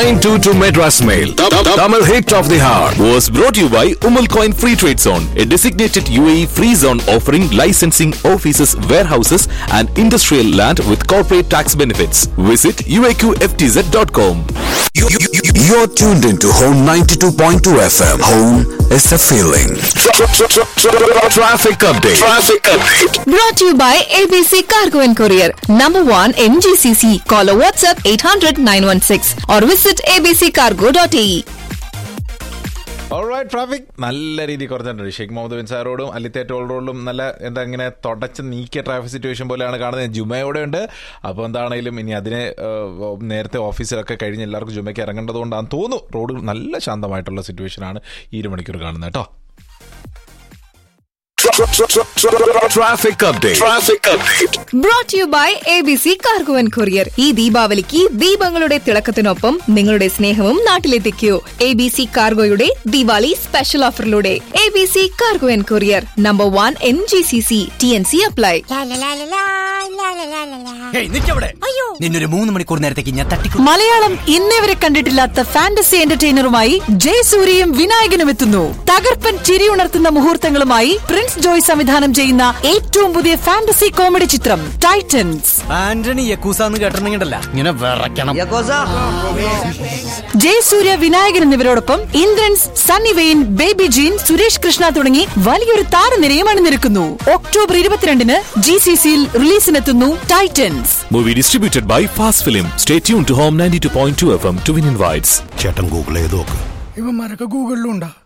922 Madras Mail. Tamil hit of the hour. was brought to you by Umal Coin Free Trade Zone, a designated UAE free zone offering licensing offices, warehouses, and industrial land with corporate tax benefits. Visit uaqftz.com. You, you, you, you're tuned into Home 92.2 FM. Home is a feeling. Traffic update. Traffic update. Brought to you by ABC Cargo and Courier. Number one in GCC. Call or WhatsApp 800 916 or visit abccargo.ae. Alright traffic നല്ല രീതിയിൽ കുറച്ചിട്ടുണ്ട് Sheikh Muhammad bin sir റോഡും അലിത്തെ toll റോഡും നല്ല എന്താ ഇങ്ങനെ തുടച്ച് നീക്കിയ ട്രാഫിക് സിറ്റുവേഷൻ പോലെയാണ് കാണുന്നത് ജുമയോടെ ഉണ്ട് അപ്പോൾ എന്താണെങ്കിലും ഇനി അതിനെ ഏഹ്, നേരത്തെ ഓഫീസിലൊക്കെ കഴിഞ്ഞ് എല്ലാവർക്കും ജുമയ്ക്ക് ഇറങ്ങേണ്ടത് കൊണ്ടാണെന്ന് തോന്നുന്നു റോഡ് നല്ല ശാന്തമായിട്ടുള്ള സിറ്റുവേഷനാണ് ഈ ഒരു മണിക്കൂർ കാണുന്നത് കേട്ടോ Traffic update. Traffic update. Brought to you by ABC Cargo and Courier. ഈ ദീപാവലിക്ക് ദീപങ്ങളുടെ തിളക്കത്തിനൊപ്പം നിങ്ങളുടെ സ്നേഹവും നാട്ടിലെത്തിക്കൂ എ ബി സി കാർഗോയുടെ ദിവാലി സ്പെഷ്യൽ ഓഫറിലൂടെ A B C cargo and courier number one N G C C T N C apply ഏയ് നിക്കവിടെ നിന്നൊരു മൂന്ന് മണിക്കൂർ നേരത്തേക്ക് ഞാൻ തട്ടിക്കും മലയാളം ഇന്നേ വരെ കണ്ടിട്ടില്ലാത്ത ഫാന്റസി എന്റർടൈനറുമായി ജയസൂര്യയും വിനായകനും എത്തുന്നു തകർപ്പൻ ചിരിയുണർത്തുന്ന മുഹൂർത്തങ്ങളുമായി പ്രിൻസ് ജോയ് സംവിധാനം ചെയ്യുന്ന ഏറ്റവും പുതിയ ഫാന്റസി കോമഡി ചിത്രം ടൈറ്റൻസ് ആന്റണി യക്കൂസാന്ന് കേട്ടിട്ടുണ്ടെങ്കിലല്ല ഇങ്ങനെ വിറയ്ക്കണം ജയസൂര്യ വിനായകൻ എന്നിവരോടൊപ്പം ഇന്ദ്രൻസ് സണ്ണി വെയിൻ ബേബി ജീൻ സുരേഷ് കൃഷ്ണ തുടങ്ങി വലിയൊരു താരനിരയും അണിനിരക്കുന്നു ഒക്ടോബർ ഇരുപത്തിരണ്ടിന് ജി സി സിയിൽ റിലീസിനെത്തുന്നു Titans Movie distributed by Fast Film. Stay tuned to Home 92.2 FM to win invites. ചേട്ടൻ ഗൂഗിൾ ചെയ്ത് നോക്ക് ഇവന്മാരൊക്കെ ഗൂഗിളിലും ഉണ്ടാ